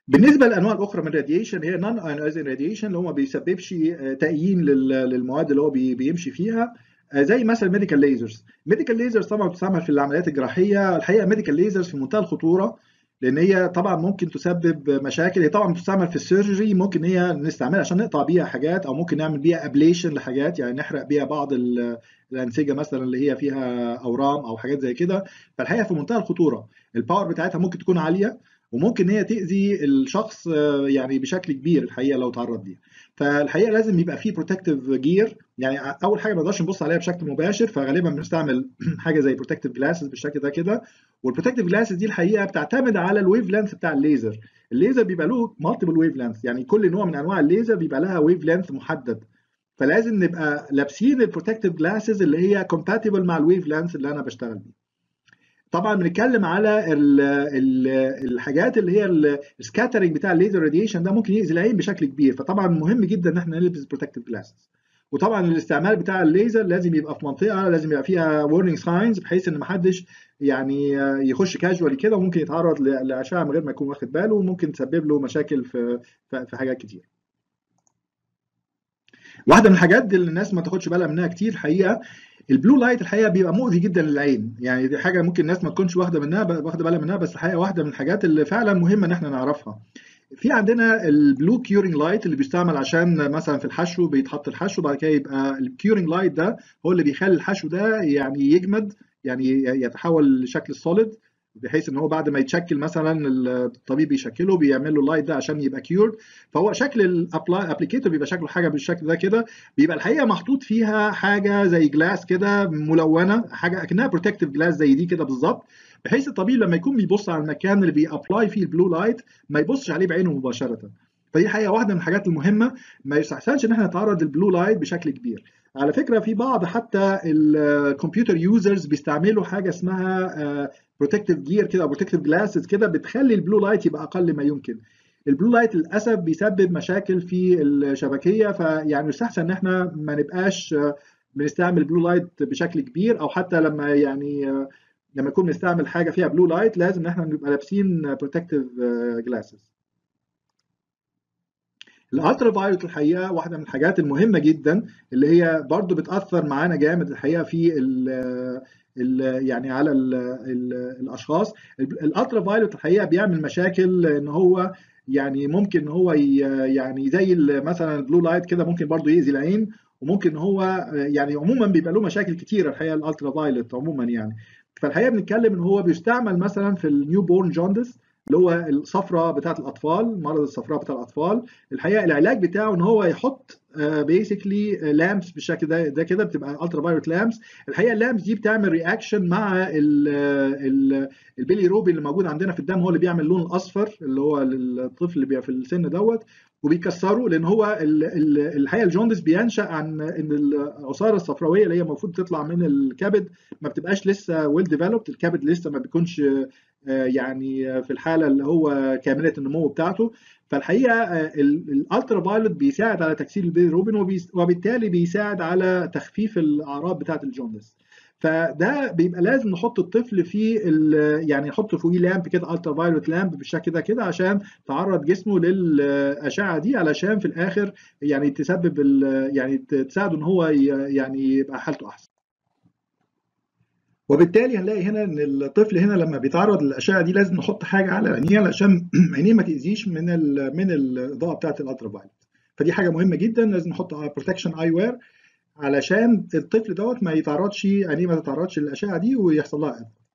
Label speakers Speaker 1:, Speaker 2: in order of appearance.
Speaker 1: بالنسبه للانواع الاخرى من الراديشن هي نون ايونايزنج راديشن اللي هو ما بيسببش تأيين للمواد اللي هو بيمشي فيها زي مثلا ميديكال ليزرز ميديكال ليزرز طبعا بتستعمل في العمليات الجراحيه الحقيقه ميديكال ليزرز في منتهى الخطوره لان هي طبعا ممكن تسبب مشاكل هي طبعا بتستعمل في السيرجري ممكن هي نستعملها عشان نقطع بيها حاجات او ممكن نعمل بيها ابليشن لحاجات يعني نحرق بيها بعض الانسجه مثلا اللي هي فيها اورام او حاجات زي كده فالحقيقه في منتهى الخطوره الباور بتاعتها ممكن تكون عاليه وممكن هي تاذي الشخص يعني بشكل كبير الحقيقه لو تعرض ليها فالحقيقه لازم يبقى في بروتكتيف جير يعني اول حاجه ما نقدرش نبص عليها بشكل مباشر فغالبا بنستعمل حاجه زي بروتكتيف جلاسز بالشكل ده كده والبروتكتيف جلاسز دي الحقيقه بتعتمد على الويف لينث بتاع الليزر الليزر بيبقى له مالتيبل ويف لينث يعني كل نوع من انواع الليزر بيبقى لها ويف لينث محدد فلازم نبقى لابسين البروتكتيف جلاسز اللي هي كومباتبل مع الويف لينث اللي انا بشتغل بيه طبعا بنتكلم على ال ال الحاجات اللي هي السكاترنج بتاع الليزر راديشن ده ممكن يأذي العين بشكل كبير فطبعا مهم جدا ان احنا نلبس بروتكتيف جلاسز وطبعا الاستعمال بتاع الليزر لازم يبقى في منطقه لازم يبقى فيها وورنينج ساينز بحيث ان ما حدش يعني يخش كاجوالي كده وممكن يتعرض لاشعه من غير ما يكون واخد باله وممكن تسبب له مشاكل في في حاجات كتير. واحده من الحاجات اللي الناس ما تاخدش بالها منها كتير حقيقه البلو لايت الحقيقه بيبقى مؤذي جدا للعين يعني دي حاجه ممكن الناس ما تكونش واخده منها واخده بالها منها بس الحقيقه واحده من الحاجات اللي فعلا مهمه ان احنا نعرفها في عندنا البلو كيورنج لايت اللي بيستعمل عشان مثلا في الحشو بيتحط الحشو بعد كده يبقى الكيورنج لايت ده هو اللي بيخلي الحشو ده يعني يجمد يعني يتحول لشكل السوليد بحيث ان هو بعد ما يتشكل مثلا الطبيب بيشكله بيعمل له اللايت ده عشان يبقى كيورد فهو شكل الابليكيتور بيبقى شكله حاجه بالشكل ده كده بيبقى الحقيقه محطوط فيها حاجه زي جلاس كده ملونه حاجه اكنها بروتكتيف جلاس زي دي كده بالظبط بحيث الطبيب لما يكون بيبص على المكان اللي بيابلاي فيه البلو لايت ما يبصش عليه بعينه مباشره فدي الحقيقه واحده من الحاجات المهمه ما يستحسنش ان احنا نتعرض للبلو لايت بشكل كبير على فكره في بعض حتى الكمبيوتر يوزرز بيستعملوا حاجه اسمها بروتكتيف جير كده او بروتكتيف جلاسز كده بتخلي البلو لايت يبقى اقل ما يمكن البلو لايت للاسف بيسبب مشاكل في الشبكيه فيعني يستحسن ان احنا ما نبقاش بنستعمل بلو لايت بشكل كبير او حتى لما يعني لما نكون بنستعمل حاجه فيها بلو لايت لازم ان احنا نبقى لابسين بروتكتيف جلاسز الالترا فايولت الحقيقه واحده من الحاجات المهمه جدا اللي هي برضو بتاثر معانا جامد الحقيقه في ال ال يعني على ال ال الاشخاص الالترا فايولت الحقيقه بيعمل مشاكل ان هو يعني ممكن ان هو يعني زي مثلا البلو لايت كده ممكن برضو يأذي العين وممكن هو يعني عموما بيبقى له مشاكل كتيره الحقيقه الالترا فايولت عموما يعني فالحقيقه بنتكلم ان هو بيستعمل مثلا في النيو بورن جوندس اللي هو الصفرة بتاعة الأطفال مرض الصفراء بتاع الأطفال الحقيقة العلاج بتاعه إن هو يحط بيسكلي لامبس بالشكل ده ده كده بتبقى الترا فايولت لامبس الحقيقه اللامبس دي بتعمل رياكشن مع البيلي روبي اللي موجود عندنا في الدم هو اللي بيعمل اللون الاصفر اللي هو الطفل اللي بيبقى في السن دوت وبيكسره لان هو الحقيقه الجوندس بينشا عن ان العصاره الصفراويه اللي هي المفروض تطلع من الكبد ما بتبقاش لسه ويل ديفلوبد الكبد لسه ما بيكونش يعني في الحاله اللي هو كامله النمو بتاعته فالحقيقه الالترا فايولت بيساعد على تكسير البيليروبين وبالتالي بيساعد على تخفيف الاعراض بتاعه الجوندس فده بيبقى لازم نحط الطفل في يعني نحط فوقيه لامب كده الترا فايولت لامب بالشكل ده كده عشان تعرض جسمه للاشعه دي علشان في الاخر يعني تسبب يعني تساعده ان هو يعني يبقى حالته احسن وبالتالي هنلاقي هنا ان الطفل هنا لما بيتعرض للاشعه دي لازم نحط حاجه على عينيه علشان عينيه ما تاذيش من ال من الاضاءه بتاعه الالترا فايولت فدي حاجه مهمه جدا لازم نحط بروتكشن اي وير علشان الطفل دوت ما يتعرضش عينيه ما تتعرضش للاشعه دي ويحصل لها اذى